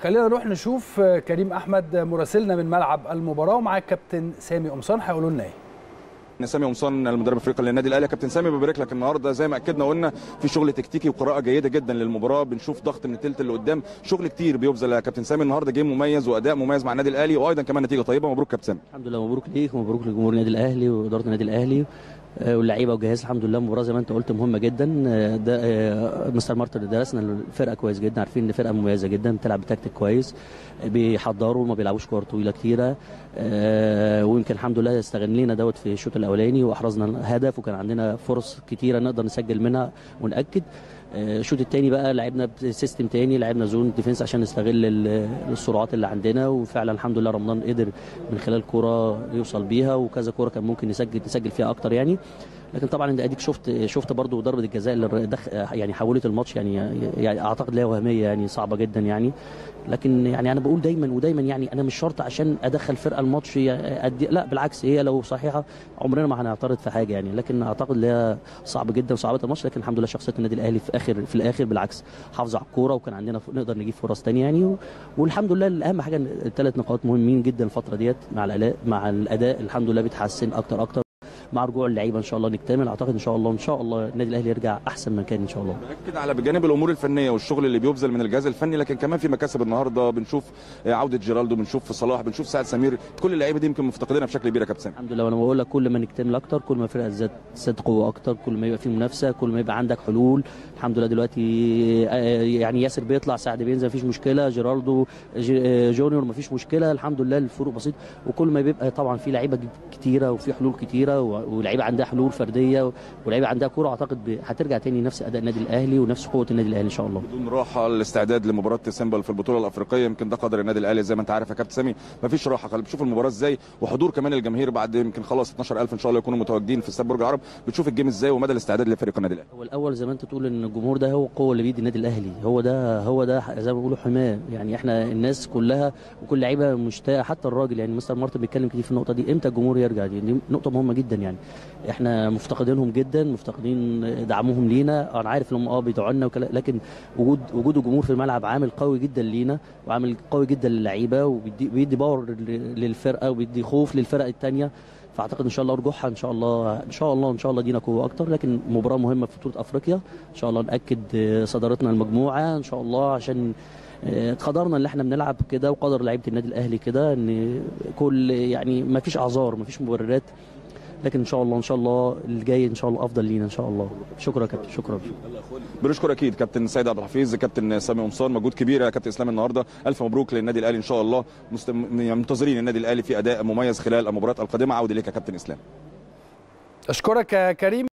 خلينا نروح نشوف كريم احمد مراسلنا من ملعب المباراه ومعاه الكابتن سامي قمصان هيقولوا لنا ايه سامي قمصان المدرب الافريقي للنادي الاهلي كابتن سامي ببارك لك النهارده زي ما اكدنا وقلنا في شغل تكتيكي وقراءه جيده جدا للمباراه بنشوف ضغط من الثلث اللي قدام شغل كتير بيبذل يا كابتن سامي النهارده جيم مميز واداء مميز مع النادي الاهلي وايضا كمان نتيجه طيبه مبروك كابتن سامي الحمد لله مبروك ليك ومبروك لجمهور النادي الاهلي واداره النادي الاهلي واللعيبه والجهاز الحمد لله مباراه زي ما انت قلت مهمه جدا ده مستر مارتن درسنا الفرقه كويس جدا عارفين ان فرقه مميزه جدا بتلعب بتكتيك كويس بيحضروا ما بيلعبوش كور طويله كتيره ويمكن الحمد لله استغلينا دوت في الشوط الاولاني واحرزنا هدف وكان عندنا فرص كتيره نقدر نسجل منها وناكد الشوط الثاني بقى لعبنا بسيستم تاني لعبنا زون ديفنس عشان نستغل السرعات اللي عندنا وفعلا الحمد لله رمضان قدر من خلال كوره يوصل بيها وكذا كوره كان ممكن نسجل نسجل فيها اكتر يعني لكن طبعا انت اديك شفت شفت برضو ضربه الجزاء اللي دخ يعني حولت الماتش يعني يعني اعتقد لها وهميه يعني صعبه جدا يعني لكن يعني انا بقول دايما ودايما يعني انا مش شرط عشان ادخل فرقه الماتش أدي لا بالعكس هي لو صحيحه عمرنا ما هنعترض في حاجه يعني لكن اعتقد ان هي صعب جدا وصعبت الماتش لكن الحمد لله شخصيه النادي الاهلي في اخر في الاخر بالعكس حافظوا على الكوره وكان عندنا نقدر نجيب فرص ثانيه يعني والحمد لله الاهم حاجه الثلاث نقاط مهمين جدا الفتره ديت مع الاداء مع الاداء الحمد لله بيتحسن اكتر اكتر مع رجوع اللعيبه ان شاء الله نكتمل اعتقد ان شاء الله ان شاء الله النادي الاهلي يرجع احسن من كان ان شاء الله باكد على بجانب الامور الفنيه والشغل اللي بيبذل من الجهاز الفني لكن كمان في مكاسب النهارده بنشوف عوده جيرالدو بنشوف في صلاح بنشوف سعد سمير كل اللعيبه دي يمكن مفتقدينها بشكل كبير يا كابتن الحمد لله وانا بقول لك كل ما نكتمل اكتر كل ما الفرقه تزداد تزداد قوه اكتر كل ما يبقى في منافسه كل ما يبقى عندك حلول الحمد لله دلوقتي يعني ياسر بيطلع سعد بينزل مفيش مشكله جيرالدو جونيور مفيش مشكله الحمد لله الفروق بسيط وكل ما بيبقى طبعا في لعيبه كتيره وفي حلول كتيره ولعيبه عندها حلول فرديه ولعيبه عندها كوره اعتقد هترجع تاني نفس اداء النادي الاهلي ونفس قوه النادي الاهلي ان شاء الله بدون راحه الاستعداد لمباراه سيمبل في البطوله الافريقيه يمكن ده قدر النادي الاهلي زي ما انت عارف يا كابتن سامي مفيش راحه خلي بتشوف المباراه ازاي وحضور كمان الجماهير بعد يمكن خلاص 12000 ان شاء الله يكونوا متواجدين في استاد برج العرب بتشوف الجيم ازاي ومدى الاستعداد لفريق النادي الاهلي هو الاول زي ما انت تقول ان الجمهور ده هو القوه اللي بيدي النادي الاهلي هو ده هو ده زي ما بيقولوا حماه يعني احنا الناس كلها وكل لعيبه مشتاقه حتى الراجل يعني مستر مارتن بيتكلم كتير في النقطه دي امتى الجمهور يرجع دي, دي نقطه مهمه جدا يعني احنا مفتقدينهم جدا مفتقدين دعمهم لينا انا عارف انهم اه بيدعوا لنا لكن وجود وجود الجمهور في الملعب عامل قوي جدا لينا وعامل قوي جدا للعيبه وبيدي باور للفرقه وبيدي خوف للفرق الثانيه فاعتقد ان شاء الله رجوعها ان شاء الله ان شاء الله ان شاء الله دينا قوه اكتر لكن مباراه مهمه في بطوله افريقيا ان شاء الله ناكد صدارتنا المجموعه ان شاء الله عشان قدرنا اللي احنا بنلعب كده وقدر لعيبه النادي الاهلي كده ان كل يعني ما فيش اعذار ما فيش مبررات لكن ان شاء الله ان شاء الله اللي جاي ان شاء الله افضل لينا ان شاء الله شكرا يا كابتن شكرا بنشكر اكيد كابتن سيد عبد الحفيظ كابتن سامي قمصان مجهود كبير يا كابتن اسلام النهارده الف مبروك للنادي الاهلي ان شاء الله منتظرين النادي الاهلي في اداء مميز خلال المباريات القادمه عود اليك يا كابتن اسلام اشكرك يا كريم